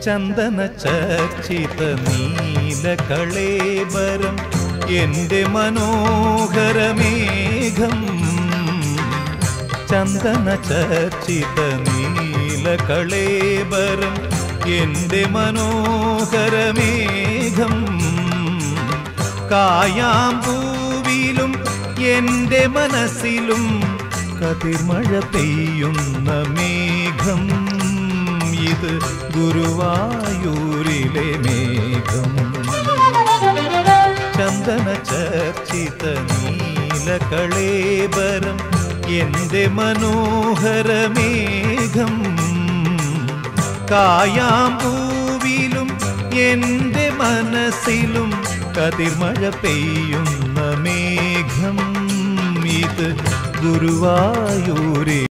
ചന്ദന ചർച്ചിത നീല കളേബരം എന്റെ മനോഹരമേഘം ചന്ദന ചർച്ചിത നീല കളേബരം എന്റെ മനോഹരമേഘം കായാമ്പൂവിലും എന്റെ മനസ്സിലും കതിർമഴ പെയ്യുന്ന മേഘം ഇത് ഗുരുവായൂരിലെ മേഘം ചന്ദന ചർച്ചിത നീല കളേബരം എന്റെ മനോഹരമേഘം കായാമ്പൂവിലും എന്റെ മനസ്സിലും കതിർമഴ പെയ്യുന്ന മേഘം ഇത് ഗുരുവായൂരേ